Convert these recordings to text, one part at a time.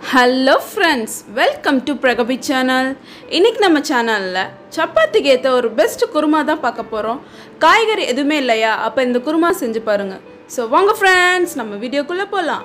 hello friends welcome to பிரகபி channel இன்னைக்கு நம்ம சேனலில் சப்பாத்திக்கு ஏற்ற ஒரு பெஸ்ட் குருமா தான் பார்க்க போகிறோம் காய்கறி எதுவுமே இல்லையா அப்போ இந்த குருமா செஞ்சு பாருங்கள் ஸோ வாங்க ஃப்ரெண்ட்ஸ் நம்ம வீடியோக்குள்ளே போகலாம்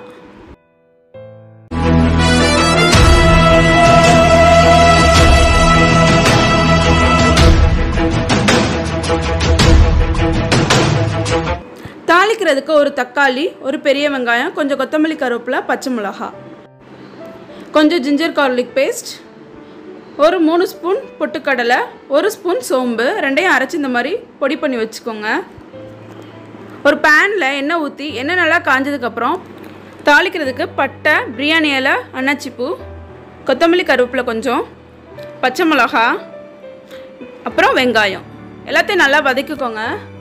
தாளிக்கிறதுக்கு ஒரு தக்காளி ஒரு பெரிய வெங்காயம் கொஞ்சம் கொத்தமல்லி கருவேப்பிலை பச்சை மிளகா கொஞ்சம் ஜிஞ்சர் கார்லிக் பேஸ்ட் ஒரு மூணு ஸ்பூன் பொட்டுக்கடலை ஒரு ஸ்பூன் சோம்பு ரெண்டையும் அரைச்சி இந்த மாதிரி பொடி பண்ணி வச்சுக்கோங்க ஒரு பேனில் எண்ணெய் ஊற்றி எண்ணெய் நல்லா காஞ்சதுக்கப்புறம் தாளிக்கிறதுக்கு பட்டை பிரியாணி இலை அன்னாச்சிப்பூ கொத்தமல்லி கருவேப்பிலை கொஞ்சம் பச்சை மிளகா அப்புறம் வெங்காயம் எல்லாத்தையும் நல்லா வதக்கிக்கோங்க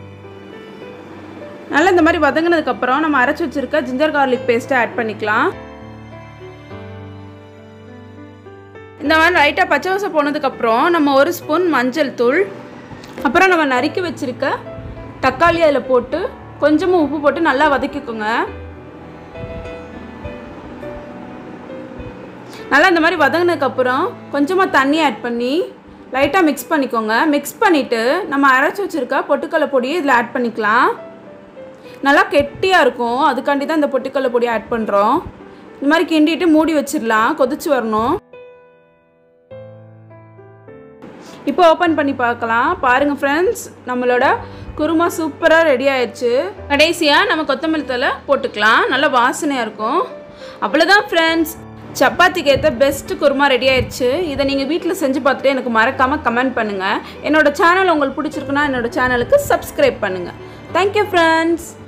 நல்லா இந்த மாதிரி வதங்கினதுக்கப்புறம் நம்ம அரைச்சி வச்சுருக்க ஜிஞ்சர் கார்லிக் பேஸ்ட்டை ஆட் பண்ணிக்கலாம் இந்த மாதிரி லைட்டாக பச்சை வாசம் போனதுக்கப்புறம் நம்ம ஒரு ஸ்பூன் மஞ்சள் தூள் அப்புறம் நம்ம நறுக்கி வச்சுருக்க தக்காளி அதில் போட்டு கொஞ்சமாக உப்பு போட்டு நல்லா வதக்கிக்கோங்க நல்லா இந்த மாதிரி வதங்கினதுக்கப்புறம் கொஞ்சமாக தண்ணி ஆட் பண்ணி லைட்டாக மிக்ஸ் பண்ணிக்கோங்க மிக்ஸ் பண்ணிவிட்டு நம்ம அரைச்சி வச்சுருக்க பொட்டுக்கடலை பொடியை இதில் ஆட் பண்ணிக்கலாம் நல்லா கெட்டியாக இருக்கும் அதுக்காண்டி தான் இந்த பொட்டுக்கடலை பொடி ஆட் பண்ணுறோம் இந்த மாதிரி கிண்டிட்டு மூடி வச்சிடலாம் கொதிச்சு வரணும் இப்போ ஓப்பன் பண்ணி பார்க்கலாம் பாருங்கள் ஃப்ரெண்ட்ஸ் நம்மளோட குருமா சூப்பராக ரெடி ஆயிடுச்சு கடைசியாக நம்ம கொத்தமல்லி தலை போட்டுக்கலாம் நல்லா வாசனையாக இருக்கும் அவ்வளோதான் ஃப்ரெண்ட்ஸ் சப்பாத்திக்கு ஏற்ற பெஸ்ட் குருமா ரெடி ஆயிடுச்சு இதை நீங்கள் வீட்டில் செஞ்சு பார்த்துட்டு எனக்கு மறக்காமல் கமெண்ட் பண்ணுங்கள் என்னோட சேனல் உங்களுக்கு பிடிச்சிருக்குன்னா என்னோட சேனலுக்கு சப்ஸ்கிரைப் பண்ணுங்கள் தேங்க்யூ ஃப்ரெண்ட்ஸ்